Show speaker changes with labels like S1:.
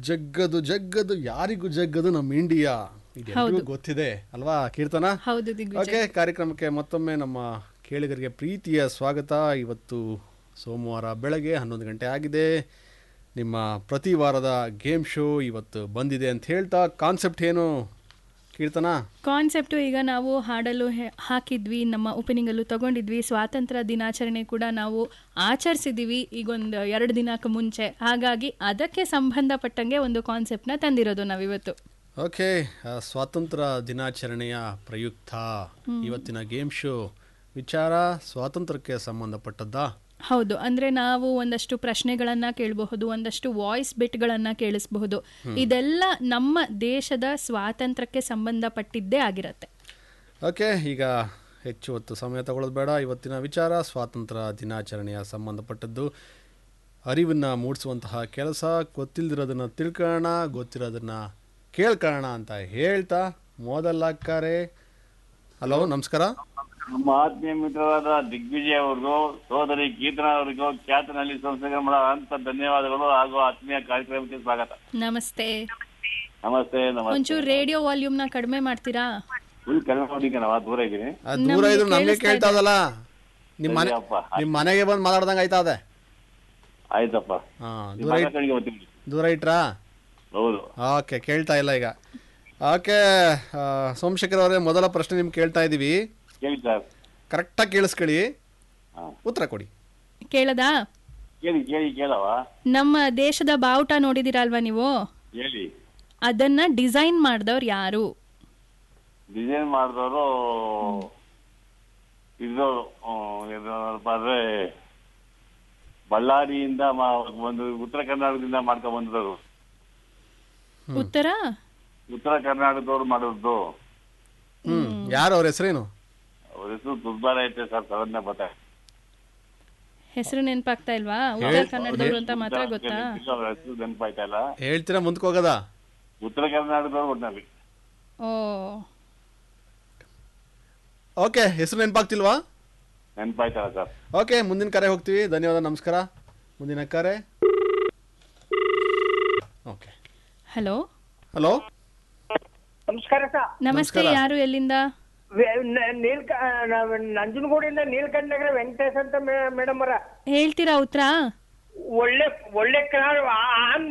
S1: ಜಗ್ಗದು ಜಗ್ಗದು ಯಾರಿಗೂ ಜಗ್ಗದು ನಮ್ಮ ಇಂಡಿಯಾ ಇದೆಲ್ಲರಿಗೂ ಗೊತ್ತಿದೆ ಅಲ್ವಾ ಕೀರ್ತನ
S2: ಹೌದು ದಿಗ್ವಿಜಯ್
S1: ಓಕೆ ಕಾರ್ಯಕ್ರಮಕ್ಕೆ ಮತ್ತೊಮ್ಮೆ ನಮ್ಮ ಕೇಳಿಗರಿಗೆ ಪ್ರೀತಿಯ ಸ್ವಾಗತ ಇವತ್ತು ಸೋಮವಾರ ಬೆಳಗ್ಗೆ ಹನ್ನೊಂದು ಗಂಟೆ ಆಗಿದೆ ನಿಮ್ಮ ಪ್ರತಿ ವಾರದ ಗೇಮ್ ಶೋ ಇವತ್ತು ಬಂದಿದೆ ಅಂತ ಹೇಳ್ತಾ ಕಾನ್ಸೆಪ್ಟ್ ಏನು ಕೀರ್ತನ
S2: ಕಾನ್ಸೆಪ್ಟು ಈಗ ನಾವು ಹಾಡಲು ಹೆ- ಹಾಕಿದ್ವಿ ನಮ್ಮ ಓಪನಿಂಗಲ್ಲೂ ತಗೊಂಡಿದ್ವಿ ಸ್ವಾತಂತ್ರ್ಯ ದಿನಾಚರಣೆ ಕೂಡ ನಾವು ಆಚರಿಸಿದ್ದೀವಿ ಈಗೊಂದು ಎರಡು ದಿನಕ್ಕೆ ಮುಂಚೆ ಹಾಗಾಗಿ ಅದಕ್ಕೆ ಸಂಬಂಧಪಟ್ಟಂಗೆ ಒಂದು ಕಾನ್ಸೆಪ್ಟ್ನ ತಂದಿರೋದು ನಾವಿವತ್ತು
S1: ಓಕೆ ಆ, ಸ್ವಾತಂತ್ರ್ಯ ದಿನಾಚರಣೆಯ ಪ್ರಯುಕ್ತ ಇವತ್ತಿನ ಗೇಮ್ ಶೋ ವಿಚಾರ ಸ್ವಾತಂತ್ರ್ಯಕ್ಕೆ ಸಂಬಂಧಪಟ್ಟದ್ದಾ
S2: ಹೌದು ಅಂದ್ರೆ ನಾವು ಒಂದಷ್ಟು ಪ್ರಶ್ನೆಗಳನ್ನ ಕೇಳಬಹುದು ಒಂದಷ್ಟು ವಾಯ್ಸ್ ಬಿಟ್ಗಳನ್ನ ಕೇಳಿಸಬಹುದು ಇದೆಲ್ಲ ನಮ್ಮ ದೇಶದ ಸ್ವಾತಂತ್ರ್ಯಕ್ಕೆ ಸಂಬಂಧಪಟ್ಟಿದ್ದೇ ಆಗಿರತ್ತೆ
S1: ಓಕೆ ಈಗ ಹೆಚ್ಚು ಹೊತ್ತು ಸಮಯ ತಗೊಳ್ಳೋದು ಬೇಡ ಇವತ್ತಿನ ವಿಚಾರ ಸ್ವಾತಂತ್ರ್ಯ ದಿನಾಚರಣೆಯ ಸಂಬಂಧಪಟ್ಟದ್ದು ಅರಿವನ್ನು ಮೂಡಿಸುವಂತಹ ಕೆಲಸ ಗೊತ್ತಿಲ್ದಿರೋದನ್ನು ತಿಳ್ಕೊಳ್ಳೋಣ ಗೊತ್ತಿರೋದನ್ನು ಕೇಳ್ಕೊಳ್ಳೋಣ ಅಂತ ಹೇಳ್ತಾ ಮೊದಲ ಕರೆ ಹಲೋ ನಮಸ್ಕಾರ
S3: ನಮ್ಮ ಆತ್ಮೀಯ ಮಿತ್ರರಾದ ದಿಗ್ವಿಜಯ್ ಅವ್ರಿಗೂ ಸೋದರಿ ಕೀರ್ತನ ಅವರಿಗೂ ಖ್ಯಾತನಲ್ಲಿ ಸಂಸ್ಥೆಗೆ ಅಂತ ಧನ್ಯವಾದಗಳು ಹಾಗೂ ಆತ್ಮೀಯ ಕಾರ್ಯಕ್ರಮಕ್ಕೆ ಸ್ವಾಗತ
S2: ನಮಸ್ತೆ
S3: ನಮಸ್ತೆ ನಮಸ್ತೆ
S2: ಒಂಚೂರು ರೇಡಿಯೋ ವಾಲ್ಯೂಮ್ನ ಕಡಿಮೆ ಮಾಡ್ತೀರಾ
S3: ಫುಲ್ ಕಡಿಮೆ ನೋಡಿ ನಾವು ದೂರ ಇದ್ದೀನಿ
S1: ಆ, ದೂರ ಇದ್ರು ನಮಗೆ ಕೇಳ್ತಾ ಇದಲ್ಲ ನಿಮ್ಮ ಮನೆ
S3: ಸರಿಯಪ್ಪ.
S1: ನಿಮ್ಮ ಮನೆಗೆ ಬಂದು ಮಾತಾಡ್ದಂಗೆ ಆಯ್ತಾ ಅದೇ
S3: ಆಯ್ತಪ್ಪ
S1: ಹಾಂ
S3: ನಿಮ್ಮ
S1: ದೂರ
S3: ಮನೆ
S1: ಇಟ್
S3: ಕಡೆಗೆ ಬರ್ತೀನಿ
S1: ದೂರ ಇಟ್ರಾ
S3: ಹೌದು
S1: ಓಕೆ ಕೇಳ್ತಾ ಇಲ್ಲ ಈಗ ಓಕೆ ಆ, ಸೋಮಶೇಖರ್ ಅವರೇ ಮೊದಲ ಪ್ರಶ್ನೆ ನಿಮ್ಗೆ ಕೇಳ್ತಾ ಇದ್ದೀವಿ
S3: ಕೇಳಿ ಸರ್
S1: ಕರೆಕ್ಟಾಗಿ ಕೇಳಿಸ್ಕೊಳ್ಳಿ
S3: ಹಾ.
S1: ಉತ್ತರ ಕೊಡಿ
S2: ಕೇಳದಾ
S3: ಕೇಳಿ ಕೇಳಿ ಕೇಳವ
S2: ನಮ್ಮ ದೇಶದ ಬಾವುಟ ನೋಡಿದಿರಲ್ವಾ ನೀವು
S3: ಹೇಳಿ
S2: ಅದನ್ನ ಡಿಸೈನ್ ಮಾಡಿದವ್ರು ಯಾರು
S3: ಡಿಸೈನ್ ಮಾಡಿದವರು ಇದು ಅಂದ್ರೆ ಬಳ್ಳಾರಿಯಿಂದ ಮಾ- ಒಂದು ಉತ್ತರ ಕರ್ನಾಟಕದಿಂದ ಮಾಡ್ಕೊಂಡ್ ಬಂದವರು
S2: ಉತ್ತರ
S3: ಉತ್ತರ ಕರ್ನಾಟಕದವ್ರು ಮಾಡಿದ್ದು
S1: ಹ್ಮ್ ಯಾರು ಅವ್ರ ಹೆಸರೇನು
S3: ಅವ್ರ ಹೆಸರು ದುರ್ಬಾರ ಐತೆ ಸರ್ ಸಡನ್ನ ಬತ್ತ
S2: ಹೆಸರು ನೆನಪಾಗ್ತಾ ಇಲ್ವಾ ಉತ್ತರ ಕನ್ನಡದವ್ರು ಅಂತ ಮಾತ್ರ ಗೊತ್ತಾ
S3: ಅವ್ರ ಹೆಸರು ನೆನಪಾಯ್ತಾ ಇಲ್ಲ
S1: ಹೇಳ್ತೀರಾ ಮುಂದಕ್ಕೆ ಹೋಗೋದಾ
S3: ಉತ್ತರ ಕರ್ನಾಟಕದವ್ರು ಒಟ್ಟಿನಲ್ಲಿ
S2: ಓ
S1: ಓಕೆ ಹೆಸರು ನೆನಪಾಗ್ತಿಲ್ವಾ
S3: ನೆನಪಾಯ್ತಲ್ಲ ಸರ್
S1: ಓಕೆ ಮುಂದಿನ ಕರೆ ಹೋಗ್ತೀವಿ ಧನ್ಯವಾದ ನಮಸ್ಕಾರ ಮುಂದಿನ ಕರೆ ಓಕೆ
S2: ಹಲೋ
S1: ಹಲೋ
S4: ನಮಸ್ಕಾರ ಸರ್
S2: ನಮಸ್ತೆ ಯಾರು ಎಲ್ಲಿಂದ
S4: ನೀಲ್ಕ ನಂಜನಗೂಡಿಂದ ನೀಲ್ಕಂಠ ನಗರ ವೆಂಕಟೇಶ್ ಅಂತ ಮೇಡಮ್ ಅವರ
S2: ಹೇಳ್ತೀರಾ ಉತ್ತರ
S4: ಒಳ್ಳೆ ಒಳ್ಳೆ ಕ್ರಾರ್ ಆನ್